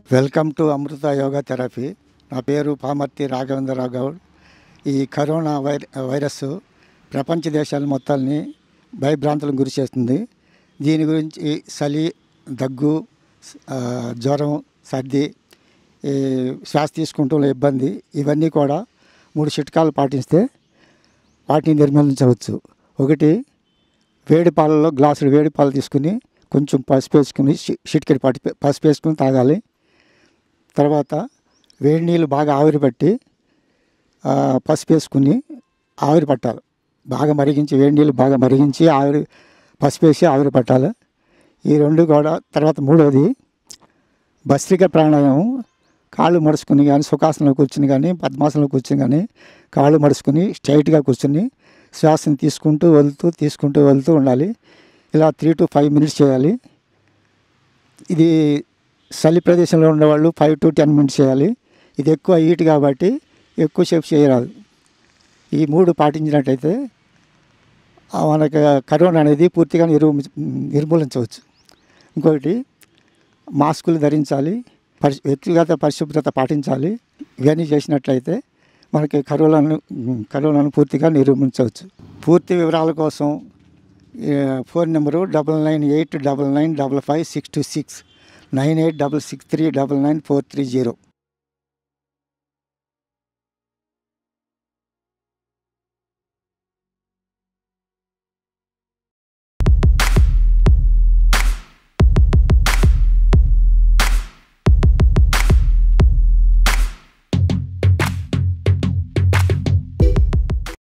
welcome to Amrita yoga therapy నా పేరు పామర్తి రాఘవేంద్రరావు గౌడ్ ఈ కరోనా వైర వైరస్ ప్రపంచ దేశాల మొత్తాన్ని భయభ్రాంతులకు గురి చేస్తుంది దీని గురించి చలి దగ్గు ఆ, జ్వరం సర్ది ఈ శ్వాస తీసుకుంటూ ఇబ్బంది ఇవన్నీ కూడా మూడు చిట్కాలు పాటిస్తే వాటిని నిర్మూలించవచ్చు ఒకటి వేడి పాలలో గ్లాసులు వేడి పాలు తీసుకుని కొంచెం పసుపు వేసుకుని చిటికెడి పాటి పసుపు వేసుకుని తాగాలి తర్వాత వేడి నీళ్ళు బాగా ఆవిరి పట్టి ఆ, పసుపు వేసుకుని ఆవిరి పట్టాలి బాగా మరిగించి వేడి నీళ్ళు బాగా మరిగించి ఆవిరి పసుపు వేసి ఆవిరి పట్టాలి ఈ రెండు కూడా తర్వాత మూడవది భస్త్రిక ప్రాణాయామం కాళ్ళు మడుచుకుని కానీ సుఖాసనంలో కూర్చుని కానీ పద్మాసనంలో కూర్చుని కానీ కాళ్ళు మడుచుకుని స్ట్రైట్గా కూర్చుని శ్వాసను తీసుకుంటూ వెళ్తూ తీసుకుంటూ వెళ్తూ ఉండాలి ఇలా త్రీ టు ఫైవ్ మినిట్స్ చేయాలి ఇది చలి ప్రదేశంలో ఉండేవాళ్ళు ఫైవ్ టు టెన్ మినిట్స్ చేయాలి ఇది ఎక్కువ హీట్ కాబట్టి ఎక్కువసేపు చేయరాదు ఈ మూడు పాటించినట్టయితే ఆ మనకి కరోనా అనేది పూర్తిగా నిర్మూ నిర్మూలించవచ్చు ఇంకొకటి మాస్కులు ధరించాలి పరి వ్యక్తిగత పరిశుభ్రత పాటించాలి ఇవన్నీ చేసినట్లయితే మనకి కరోనాను కరోనాను పూర్తిగా నిర్మూలించవచ్చు పూర్తి వివరాల కోసం ఈ phone number double nine eight double nine double five six two six nine eight double six three double nine four three zero